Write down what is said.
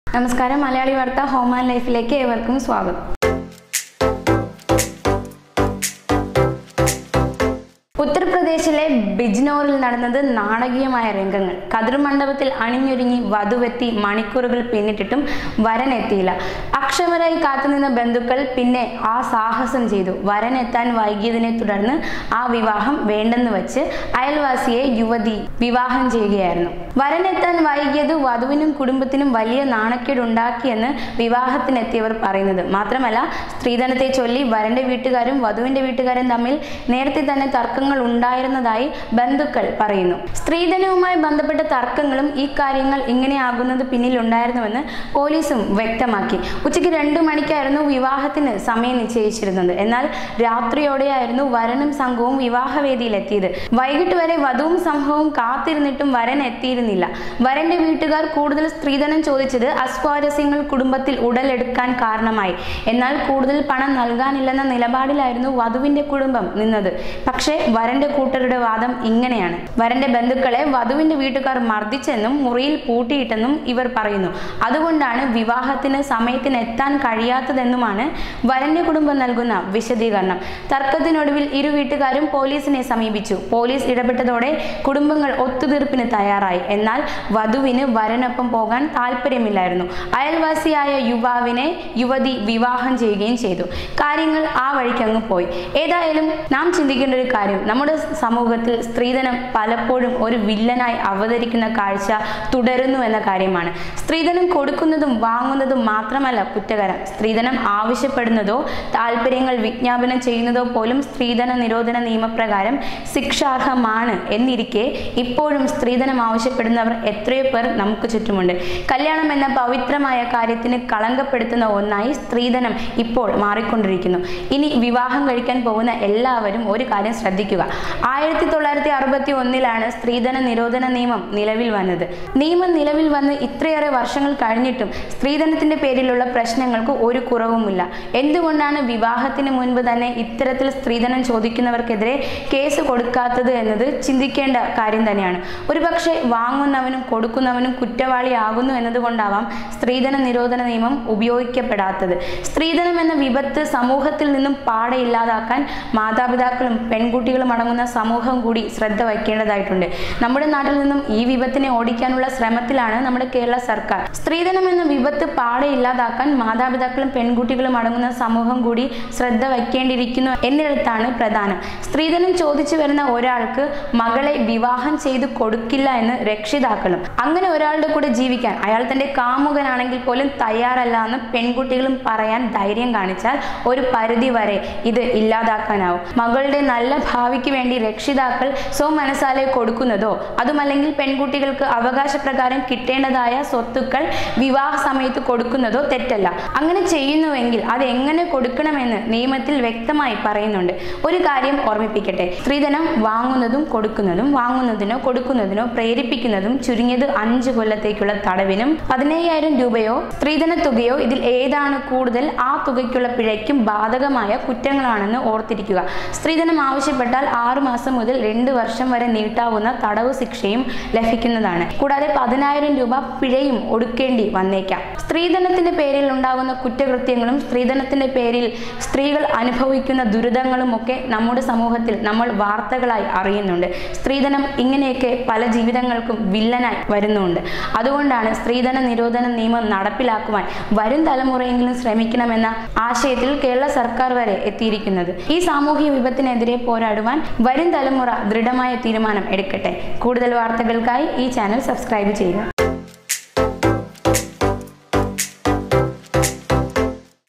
നമസ്കാരം മലയാളി വാർത്ത home and ലൈഫിലേക്ക് ഏവർക്കും സ്വാഗതം ഉത്തർപ്രദേശിലെ ബിജ്നോറിൽ നടന്നത് നാടകീയമായ രംഗങ്ങൾ കതിർ മണ്ഡപത്തിൽ അണിഞ്ഞൊരുങ്ങി വധുവെത്തി മണിക്കൂറുകൾ പിന്നിട്ടിട്ടും വരൻ എത്തിയില്ല അക്ഷമരായി കാത്തുനിന്ന ബന്ധുക്കൾ പിന്നെ ആ സാഹസം ചെയ്തു വരൻ എത്താൻ വൈകിയതിനെ തുടർന്ന് ആ വിവാഹം വേണ്ടെന്ന് വെച്ച് അയൽവാസിയെ യുവതി വിവാഹം ചെയ്യുകയായിരുന്നു വരൻ എത്താൻ വൈകിയത് വധുവിനും കുടുംബത്തിനും വലിയ നാണക്കേടുണ്ടാക്കിയെന്ന് വിവാഹത്തിനെത്തിയവർ പറയുന്നത് മാത്രമല്ല സ്ത്രീധനത്തെ ചൊല്ലി വരന്റെ വീട്ടുകാരും വധുവിന്റെ വീട്ടുകാരും തമ്മിൽ നേരത്തെ തന്നെ തർക്കങ്ങൾ ഉണ്ടായിരുന്നതായി ബന്ധുക്കൾ പറയുന്നു സ്ത്രീധനവുമായി ബന്ധപ്പെട്ട തർക്കങ്ങളും ഈ കാര്യങ്ങൾ ഇങ്ങനെയാകുന്നത് പിന്നിലുണ്ടായിരുന്നുവെന്ന് പോലീസും വ്യക്തമാക്കി ഉച്ചയ്ക്ക് രണ്ടു മണിക്കായിരുന്നു വിവാഹത്തിന് സമയം നിശ്ചയിച്ചിരുന്നത് എന്നാൽ രാത്രിയോടെയായിരുന്നു വരനും സംഘവും വിവാഹവേദിയിലെത്തിയത് വൈകിട്ട് വരെ വധുവും സംഘവും കാത്തിരുന്നിട്ടും വരൻ എത്തിയിരുന്നില്ല വരന്റെ വീട്ടുകാർ കൂടുതൽ സ്ത്രീധനം ചോദിച്ചത് അസ്വാരസ്യങ്ങൾ കുടുംബത്തിൽ ഉടലെടുക്കാൻ കാരണമായി എന്നാൽ കൂടുതൽ പണം നൽകാനില്ലെന്ന നിലപാടിലായിരുന്നു വധുവിന്റെ കുടുംബം നിന്നത് പക്ഷേ വരന്റെ കൂട്ടരുടെ വാദം ഇങ്ങനെയാണ് വരന്റെ ബന്ധുക്കളെ വധുവിന്റെ വീട്ടുകാർ മർദ്ദിച്ചെന്നും മുറിയിൽ പൂട്ടിയിട്ടെന്നും ഇവർ പറയുന്നു അതുകൊണ്ടാണ് വിവാഹത്തിന് സമയത്തിന് എത്താൻ കഴിയാത്തതെന്നുമാണ് വരന്റെ കുടുംബം നൽകുന്ന വിശദീകരണം തർക്കത്തിനൊടുവിൽ ഇരു വീട്ടുകാരും പോലീസിനെ സമീപിച്ചു പോലീസ് ഇടപെട്ടതോടെ കുടുംബങ്ങൾ ഒത്തുതീർപ്പിന് തയ്യാറായി എന്നാൽ വധുവിന് വരനൊപ്പം പോകാൻ താല്പര്യമില്ലായിരുന്നു അയൽവാസിയായ യുവാവിനെ യുവതി വിവാഹം ചെയ്യുകയും ചെയ്തു കാര്യങ്ങൾ ആ വഴിക്കങ്ങ് പോയി ഏതായാലും നാം ചിന്തിക്കേണ്ട ഒരു കാര്യം നമ്മുടെ സമൂഹത്തിൽ സ്ത്രീധനം പലപ്പോഴും ഒരു വില്ലനായി അവതരിക്കുന്ന കാഴ്ച തുടരുന്നു എന്ന കാര്യമാണ് സ്ത്രീധനം കൊടുക്കുന്നതും വാങ്ങുന്നതും മാത്രമല്ല കുറ്റകരം സ്ത്രീധനം ആവശ്യപ്പെടുന്നതോ താല്പര്യങ്ങൾ വിജ്ഞാപനം ചെയ്യുന്നതോ പോലും സ്ത്രീധന നിരോധന നിയമപ്രകാരം ശിക്ഷാർഹമാണ് എന്നിരിക്കെ ഇപ്പോഴും സ്ത്രീധനം ആവശ്യപ്പെടുന്നവർ എത്രയോ പേർ നമുക്ക് ചുറ്റുമുണ്ട് കല്യാണം എന്ന പവിത്രമായ കാര്യത്തിന് കളങ്കപ്പെടുത്തുന്ന ഒന്നായി സ്ത്രീധനം ഇപ്പോൾ മാറിക്കൊണ്ടിരിക്കുന്നു ഇനി വിവാഹം കഴിക്കാൻ പോകുന്ന എല്ലാവരും ഒരു കാര്യം ശ്രദ്ധിക്കുക ആയിരത്തി തൊള്ളായിരത്തി അറുപത്തി ഒന്നിലാണ് സ്ത്രീധന നിരോധന നിയമം നിലവിൽ വന്നത് നിയമം നിലവിൽ വന്ന് ഇത്രയേറെ വർഷങ്ങൾ കഴിഞ്ഞിട്ടും സ്ത്രീധനത്തിന്റെ പേരിലുള്ള പ്രശ്നങ്ങൾക്ക് ഒരു കുറവുമില്ല എന്തുകൊണ്ടാണ് വിവാഹത്തിന് മുൻപ് തന്നെ ഇത്തരത്തിൽ സ്ത്രീധനം ചോദിക്കുന്നവർക്കെതിരെ കേസ് കൊടുക്കാത്തത് എന്നത് ചിന്തിക്കേണ്ട കാര്യം തന്നെയാണ് ഒരുപക്ഷെ വാങ്ങുന്നവനും കൊടുക്കുന്നവനും കുറ്റവാളിയാകുന്നു എന്നതുകൊണ്ടാവാം സ്ത്രീധന നിരോധന നിയമം ഉപയോഗിക്കപ്പെടാത്തത് സ്ത്രീധനം എന്ന വിപത്ത് സമൂഹത്തിൽ നിന്നും പാടെ ഇല്ലാതാക്കാൻ മാതാപിതാക്കളും പെൺകുട്ടികളും അടങ്ങുന്ന സമൂഹം കൂടി ശ്രദ്ധ വയ്ക്കേണ്ടതായിട്ടുണ്ട് നമ്മുടെ നാട്ടിൽ നിന്നും ഈ വിപത്തിനെ ഓടിക്കാനുള്ള ശ്രമത്തിലാണ് നമ്മുടെ കേരള സർക്കാർ സ്ത്രീധനം എന്ന വിപത്ത് പാടെ ഇല്ലാതാക്കാൻ മാതാപിതാക്കളും പെൺകുട്ടികളും അടങ്ങുന്ന സമൂഹം കൂടി ശ്രദ്ധ വയ്ക്കേണ്ടിയിരിക്കുന്നു എന്നിടത്താണ് പ്രധാനം സ്ത്രീധനം ചോദിച്ചു വരുന്ന ഒരാൾക്ക് മകളെ വിവാഹം ചെയ്തു കൊടുക്കില്ല എന്ന് രക്ഷിതാക്കളും അങ്ങനെ ഒരാളുടെ കൂടെ ജീവിക്കാൻ അയാൾ തന്റെ കാമുകനാണെങ്കിൽ പോലും തയ്യാറല്ല എന്ന് പെൺകുട്ടികളും പറയാൻ ധൈര്യം കാണിച്ചാൽ ഒരു പരിധി വരെ ഇത് ഇല്ലാതാക്കാനാവും മകളുടെ നല്ല ഭാവിക്ക് വേണ്ടി രക്ഷിതാക്കൾ സ്വമനസാലെ കൊടുക്കുന്നതോ അതുമല്ലെങ്കിൽ പെൺകുട്ടികൾക്ക് അവകാശപ്രകാരം കിട്ടേണ്ടതായ സ്വത്തുക്കൾ വിവാഹ സമയത്ത് കൊടുക്കുന്നതോ തെറ്റല്ല അങ്ങനെ ചെയ്യുന്നുവെങ്കിൽ അത് എങ്ങനെ കൊടുക്കണമെന്ന് നിയമത്തിൽ വ്യക്തമായി പറയുന്നുണ്ട് ഒരു കാര്യം ഓർമ്മിപ്പിക്കട്ടെ സ്ത്രീധനം വാങ്ങുന്നതും കൊടുക്കുന്നതും വാങ്ങുന്നതിനോ കൊടുക്കുന്നതിനോ പ്രേരിപ്പിക്കുന്നതും ചുരുങ്ങിയത് അഞ്ച് കൊല്ലത്തേക്കുള്ള തടവിനും പതിനയ്യായിരം രൂപയോ സ്ത്രീധന തുകയോ ഇതിൽ ഏതാണ് കൂടുതൽ ആ തുകയ്ക്കുള്ള പിഴയ്ക്കും ബാധകമായ കുറ്റങ്ങളാണെന്ന് ഓർത്തിരിക്കുക സ്ത്രീധനം ആവശ്യപ്പെട്ടാൽ ആറു മാസം മുതൽ രണ്ട് വർഷം വരെ നീട്ടാവുന്ന തടവ് ശിക്ഷയും ലഭിക്കുന്നതാണ് കൂടാതെ പതിനായിരം രൂപ പിഴയും ഒടുക്കേണ്ടി വന്നേക്കാം സ്ത്രീധനത്തിന്റെ പേരിൽ ഉണ്ടാകുന്ന കുറ്റകൃത്യങ്ങളും സ്ത്രീധനത്തിന്റെ പേരിൽ സ്ത്രീകൾ അനുഭവിക്കുന്ന ദുരിതങ്ങളും ഒക്കെ നമ്മുടെ സമൂഹത്തിൽ നമ്മൾ വാർത്തകളായി അറിയുന്നുണ്ട് സ്ത്രീധനം ഇങ്ങനെയൊക്കെ പല ജീവിതങ്ങൾക്കും വില്ലനായി വരുന്നുണ്ട് അതുകൊണ്ടാണ് സ്ത്രീധന നിരോധന നിയമം നടപ്പിലാക്കുവാൻ വരും തലമുറയെങ്കിലും ശ്രമിക്കണമെന്ന ആശയത്തിൽ കേരള സർക്കാർ വരെ എത്തിയിരിക്കുന്നത് ഈ സാമൂഹ്യ വിപത്തിനെതിരെ പോരാടുവാൻ വരും തലമുറ ദൃഢമായ തീരുമാനം എടുക്കട്ടെ കൂടുതൽ വാർത്തകൾക്കായി ഈ ചാനൽ സബ്സ്ക്രൈബ് ചെയ്യുക